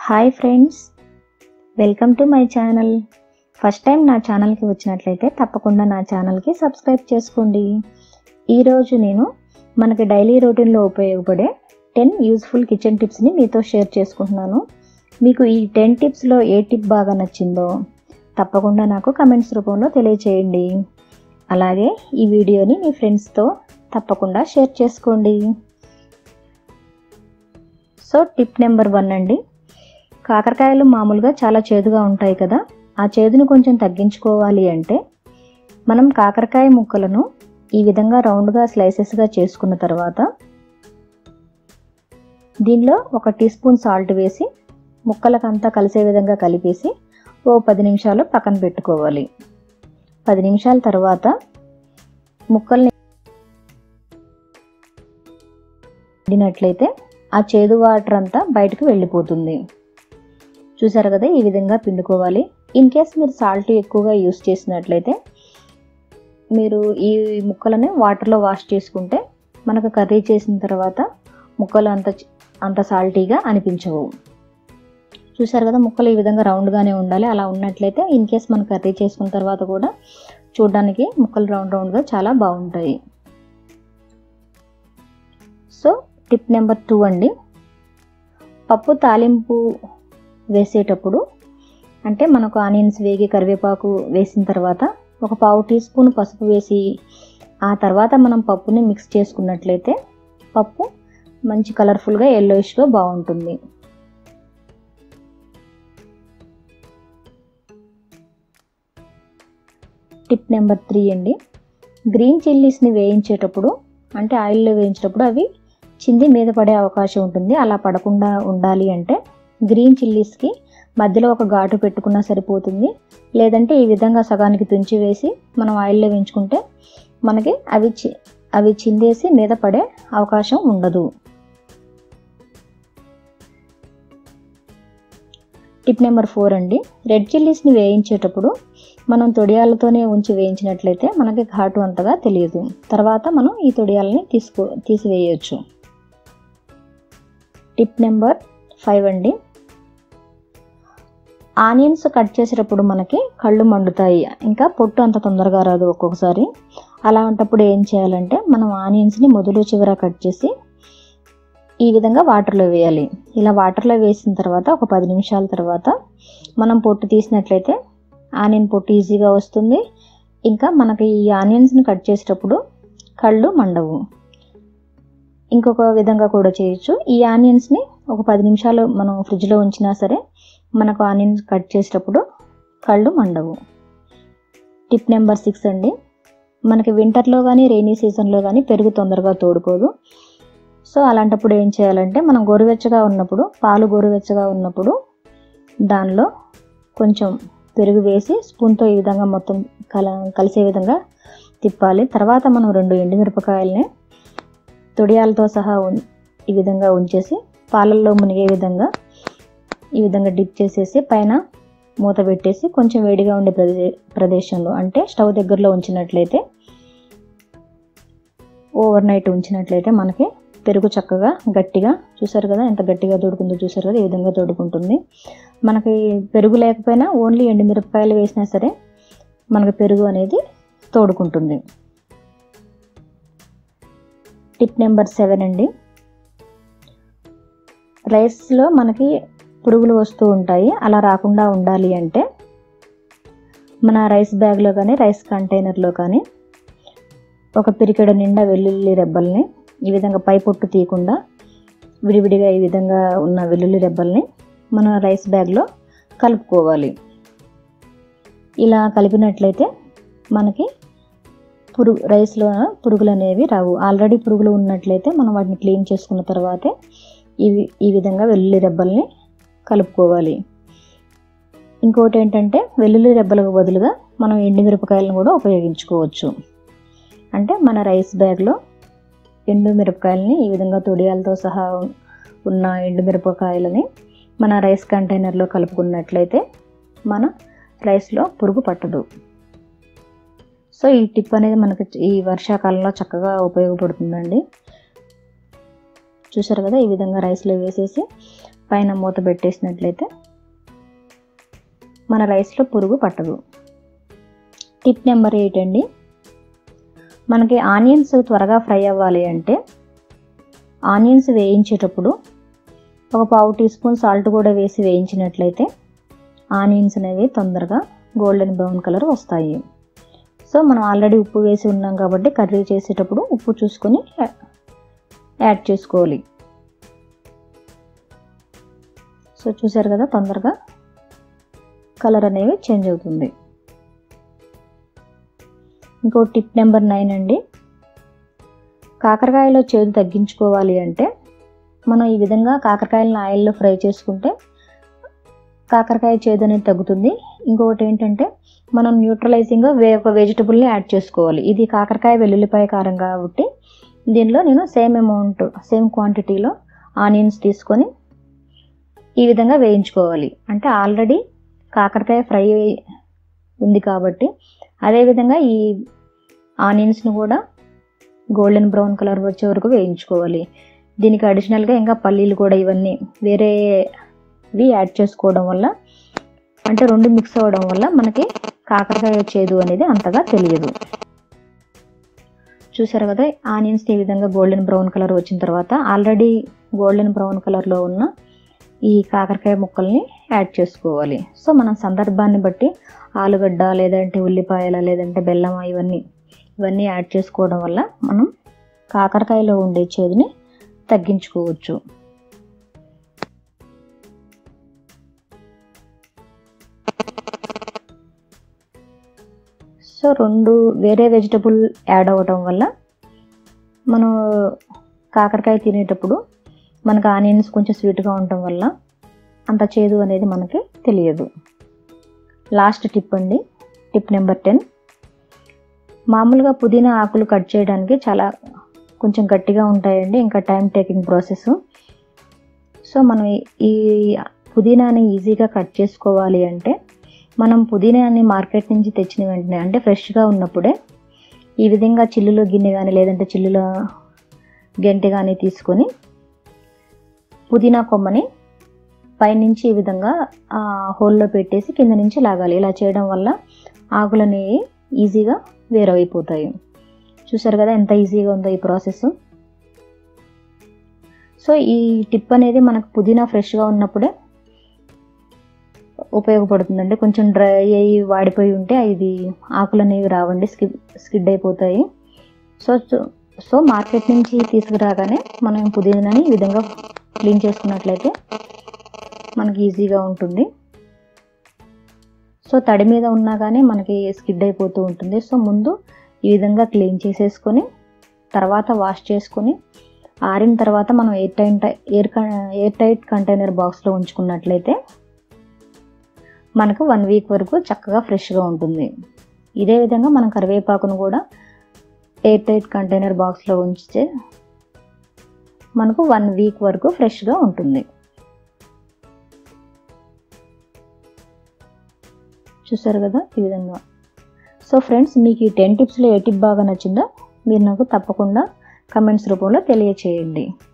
hi friends welcome to my channel first time నా ఛానల్కి వచ్చినట్లయితే తప్పకుండా నా ఛానల్కి సబ్స్క్రైబ్ చేసుకోండి ఈరోజు నేను మనకి డైలీ రొటీన్లో ఉపయోగపడే టెన్ యూస్ఫుల్ కిచెన్ టిప్స్ని మీతో షేర్ చేసుకుంటున్నాను మీకు ఈ టెన్ టిప్స్లో ఏ టిప్ బాగా నచ్చిందో తప్పకుండా నాకు కమెంట్స్ రూపంలో తెలియచేయండి అలాగే ఈ వీడియోని మీ ఫ్రెండ్స్తో తప్పకుండా షేర్ చేసుకోండి సో టిప్ నెంబర్ వన్ అండి కాకరకాయలు మామూలుగా చాలా చేదుగా ఉంటాయి కదా ఆ చేదును కొంచెం తగ్గించుకోవాలి అంటే మనం కాకరకాయ ముక్కలను ఈ విధంగా రౌండ్గా స్లైసెస్గా చేసుకున్న తర్వాత దీనిలో ఒక టీ స్పూన్ సాల్ట్ వేసి ముక్కలకంతా కలిసే విధంగా కలిపేసి ఓ పది నిమిషాలు పక్కన పెట్టుకోవాలి పది నిమిషాల తర్వాత ముక్కల్ని వండినట్లయితే ఆ చేదు వాటర్ అంతా బయటకు వెళ్ళిపోతుంది చూసారు కదా ఈ విధంగా పిండుకోవాలి ఇన్ కేస్ మీరు సాల్ట్ ఎక్కువగా యూస్ చేసినట్లయితే మీరు ఈ ముక్కలని వాటర్లో వాష్ చేసుకుంటే మనకు కర్రీ చేసిన తర్వాత ముక్కలు అంత అంత సాల్టీగా అనిపించవు చూసారు కదా ముక్కలు ఈ విధంగా రౌండ్గానే ఉండాలి అలా ఉన్నట్లయితే ఇన్ కేస్ మనం కర్రీ చేసుకున్న తర్వాత కూడా చూడడానికి ముక్కలు రౌండ్ రౌండ్గా చాలా బాగుంటాయి సో టిప్ నెంబర్ టూ అండి పప్పు తాలింపు వేసేటప్పుడు అంటే మనకు ఆనియన్స్ వేగి కరివేపాకు వేసిన తర్వాత ఒక పావు టీ స్పూన్ పసుపు వేసి ఆ తర్వాత మనం పప్పుని మిక్స్ చేసుకున్నట్లయితే పప్పు మంచి కలర్ఫుల్గా ఎల్లోయిష్గా బాగుంటుంది టిప్ నెంబర్ త్రీ అండి గ్రీన్ చిల్లీస్ని వేయించేటప్పుడు అంటే ఆయిల్లో వేయించేటప్పుడు అవి చింది మీద పడే అవకాశం ఉంటుంది అలా పడకుండా ఉండాలి అంటే గ్రీన్ చిల్లీస్కి మధ్యలో ఒక ఘాటు పెట్టుకున్నా సరిపోతుంది లేదంటే ఈ విధంగా సగానికి తుంచి వేసి మనం ఆయిల్లో వేయించుకుంటే మనకి అవి చి అవి చిందేసి మీద పడే అవకాశం ఉండదు టిప్ నెంబర్ ఫోర్ అండి రెడ్ చిల్లీస్ని వేయించేటప్పుడు మనం తొడియాలతోనే ఉంచి వేయించినట్లయితే మనకి ఘాటు అంతగా తెలియదు తర్వాత మనం ఈ తొడియాలని తీసుకో తీసివేయచ్చు టిప్ నెంబర్ ఫైవ్ అండి ఆనియన్స్ కట్ చేసేటప్పుడు మనకి కళ్ళు మండుతాయి ఇంకా పొట్టు అంత తొందరగా రాదు ఒక్కొక్కసారి అలాంటప్పుడు ఏం చేయాలంటే మనం ఆనియన్స్ని మొదలు చివర కట్ చేసి ఈ విధంగా వాటర్లో వేయాలి ఇలా వాటర్లో వేసిన తర్వాత ఒక పది నిమిషాల తర్వాత మనం పొట్టు తీసినట్లయితే ఆనియన్ పొట్టు ఈజీగా వస్తుంది ఇంకా మనకి ఈ ఆనియన్స్ని కట్ చేసేటప్పుడు కళ్ళు మండవు ఇంకొక విధంగా కూడా చేయొచ్చు ఈ ఆనియన్స్ని ఒక పది నిమిషాలు మనం ఫ్రిడ్జ్లో ఉంచినా సరే మనకు ఆనియన్స్ కట్ చేసేటప్పుడు కళ్ళు మండవు టిప్ నెంబర్ సిక్స్ అండి మనకి వింటర్లో కానీ రెయినీ సీజన్లో కానీ పెరుగు తొందరగా తోడుకోదు సో అలాంటప్పుడు ఏం చేయాలంటే మనం గోరువెచ్చగా ఉన్నప్పుడు పాలు గోరువెచ్చగా ఉన్నప్పుడు దానిలో కొంచెం పెరుగు వేసి స్పూన్తో ఈ విధంగా మొత్తం కల కలిసే విధంగా తిప్పాలి తర్వాత మనం రెండు ఎండుమిరపకాయలని తొడియాలతో సహా ఈ విధంగా ఉంచేసి పాలల్లో మునిగే విధంగా ఈ విధంగా డిప్ చేసేసి పైన మూత పెట్టేసి కొంచెం వేడిగా ఉండే ప్రదే ప్రదేశంలో అంటే స్టవ్ దగ్గరలో ఉంచినట్లయితే ఓవర్ నైట్ ఉంచినట్లయితే మనకి పెరుగు చక్కగా గట్టిగా చూసారు కదా ఎంత గట్టిగా తోడుకుందో చూసారు కదా ఈ విధంగా తోడుకుంటుంది మనకి పెరుగు లేకపోయినా ఓన్లీ ఎండుమిరపకాయలు వేసినా సరే మనకి పెరుగు అనేది తోడుకుంటుంది టిప్ నెంబర్ సెవెన్ అండి రైస్లో మనకి పురుగులు వస్తూ ఉంటాయి అలా రాకుండా ఉండాలి అంటే మన రైస్ బ్యాగ్లో కానీ రైస్ కంటైనర్లో కానీ ఒక పిరికెడ నిండా వెల్లుల్లి రెబ్బల్ని ఈ విధంగా పై పొట్టు తీయకుండా విడివిడిగా ఈ విధంగా ఉన్న వెల్లుల్లి రెబ్బల్ని మన రైస్ బ్యాగ్లో కలుపుకోవాలి ఇలా కలిపినట్లయితే మనకి పురుగు రైస్లో పురుగులు అనేవి రావు ఆల్రెడీ పురుగులు ఉన్నట్లయితే మనం వాటిని క్లీన్ చేసుకున్న తర్వాతే ఇవి ఈ విధంగా వెల్లుల్లి రెబ్బల్ని కలుపుకోవాలి ఇంకోటి ఏంటంటే వెల్లుల్లి రెబ్బలకు బదులుగా మనం ఎండుమిరపకాయలను కూడా ఉపయోగించుకోవచ్చు అంటే మన రైస్ బ్యాగ్లో ఎండు మిరపకాయలని ఈ విధంగా తొడియాలతో సహా ఉన్న ఎండు మిరపకాయలని మన రైస్ కంటైనర్లో కలుపుకున్నట్లయితే మన రైస్లో పురుగు పట్టదు సో ఈ టిప్ అనేది మనకు ఈ వర్షాకాలంలో చక్కగా ఉపయోగపడుతుందండి చూసారు కదా ఈ విధంగా రైస్లో వేసేసి పైన మూత పెట్టేసినట్లయితే మన రైస్లో పురుగు పట్టదు టిప్ నెంబర్ ఎయిట్ అండి మనకి ఆనియన్స్ త్వరగా ఫ్రై అవ్వాలి అంటే ఆనియన్స్ వేయించేటప్పుడు ఒక పావు టీ స్పూన్ సాల్ట్ కూడా వేసి వేయించినట్లయితే ఆనియన్స్ అనేవి తొందరగా గోల్డెన్ బ్రౌన్ కలర్ వస్తాయి సో మనం ఆల్రెడీ ఉప్పు వేసి ఉన్నాం కాబట్టి కర్రీ చేసేటప్పుడు ఉప్పు చూసుకొని యాడ్ చేసుకోవాలి సో చూసారు కదా తొందరగా కలర్ అనేవి చేంజ్ అవుతుంది ఇంకో టిప్ నెంబర్ నైన్ అండి కాకరకాయలో చేదు తగ్గించుకోవాలి అంటే మనం ఈ విధంగా కాకరకాయలను ఆయిల్లో ఫ్రై చేసుకుంటే కాకరకాయ చేదు అనేది తగ్గుతుంది ఇంకొకటి ఏంటంటే మనం న్యూట్రలైజింగ్గా వే ఒక వెజిటబుల్ని యాడ్ చేసుకోవాలి ఇది కాకరకాయ వెల్లుల్లిపాయ కారం కాబట్టి దీనిలో నేను సేమ్ అమౌంట్ సేమ్ క్వాంటిటీలో ఆనియన్స్ తీసుకొని ఈ విధంగా వేయించుకోవాలి అంటే ఆల్రెడీ కాకరకాయ ఫ్రై ఉంది కాబట్టి అదేవిధంగా ఈ ఆనియన్స్ను కూడా గోల్డెన్ బ్రౌన్ కలర్ వచ్చే వరకు వేయించుకోవాలి దీనికి అడిషనల్గా ఇంకా పల్లీలు కూడా ఇవన్నీ వేరేవి యాడ్ చేసుకోవడం వల్ల అంటే రెండు మిక్స్ అవ్వడం వల్ల మనకి కాకరకాయ చేదు అనేది అంతగా తెలియదు చూసారు కదా ఆనియన్స్ ఈ విధంగా గోల్డెన్ బ్రౌన్ కలర్ వచ్చిన తర్వాత ఆల్రెడీ గోల్డెన్ బ్రౌన్ కలర్లో ఉన్న ఈ కాకరకాయ ముక్కల్ని యాడ్ చేసుకోవాలి సో మనం సందర్భాన్ని బట్టి ఆలుగడ్డ లేదంటే ఉల్లిపాయల లేదంటే బెల్లం ఇవన్నీ ఇవన్నీ యాడ్ చేసుకోవడం వల్ల మనం కాకరకాయలో ఉండే చేదుని తగ్గించుకోవచ్చు సో రెండు వేరే వెజిటబుల్ యాడ్ అవ్వటం వల్ల మనం కాకరకాయ తినేటప్పుడు మనకు ఆనియన్స్ కొంచెం స్వీట్గా ఉండటం వల్ల అంత చేదు అనేది మనకి తెలియదు లాస్ట్ టిప్ అండి టిప్ నెంబర్ టెన్ మామూలుగా పుదీనా ఆకులు కట్ చేయడానికి చాలా కొంచెం గట్టిగా ఉంటాయండి ఇంకా టైం టేకింగ్ ప్రాసెస్ సో మనం ఈ పుదీనాని ఈజీగా కట్ చేసుకోవాలి అంటే మనం పుదీనాని మార్కెట్ నుంచి తెచ్చిన వెంటనే అంటే ఫ్రెష్గా ఉన్నప్పుడే ఈ విధంగా చిల్లులో గిన్నె కానీ లేదంటే చిల్లుల గెంటె కానీ తీసుకొని పుదీనా కొమ్మని పైనుంచి ఈ విధంగా హోల్లో పెట్టేసి కింద నుంచి లాగాలి ఇలా చేయడం వల్ల ఆకులని ఈజీగా వేరవైపోతాయి చూసారు కదా ఎంత ఈజీగా ఉందో ఈ ప్రాసెస్ సో ఈ టిప్ అనేది మనకు పుదీనా ఫ్రెష్గా ఉన్నప్పుడే ఉపయోగపడుతుందండి కొంచెం డ్రై అయ్యి వాడిపోయి ఉంటే ఇది ఆకులు అనేవి రావండి స్కిడ్ స్కిడ్ అయిపోతాయి సో సో మార్కెట్ నుంచి తీసుకురాగానే మనం పుదీనాని ఈ విధంగా క్లీన్ చేసుకున్నట్లయితే మనకి ఈజీగా ఉంటుంది సో తడి మీద ఉన్నా కానీ మనకి స్కిడ్ అయిపోతూ ఉంటుంది సో ముందు ఈ విధంగా క్లీన్ చేసేసుకొని తర్వాత వాష్ చేసుకొని ఆరిన తర్వాత మనం air tight air air tight container బాక్స్లో ఉంచుకున్నట్లయితే మనకు వన్ వీక్ వరకు చక్కగా ఫ్రెష్గా ఉంటుంది ఇదే విధంగా మనం కరివేపాకును కూడా ఎయిర్ టైట్ కంటైనర్ బాక్స్లో ఉంచితే మనకు వన్ వీక్ వరకు ఫ్రెష్గా ఉంటుంది చూసారు కదా ఈ విధంగా సో ఫ్రెండ్స్ మీకు ఈ టెన్ టిప్స్లో ఏ టిప్ బాగా నచ్చిందో మీరు నాకు తప్పకుండా కమెంట్స్ రూపంలో తెలియచేయండి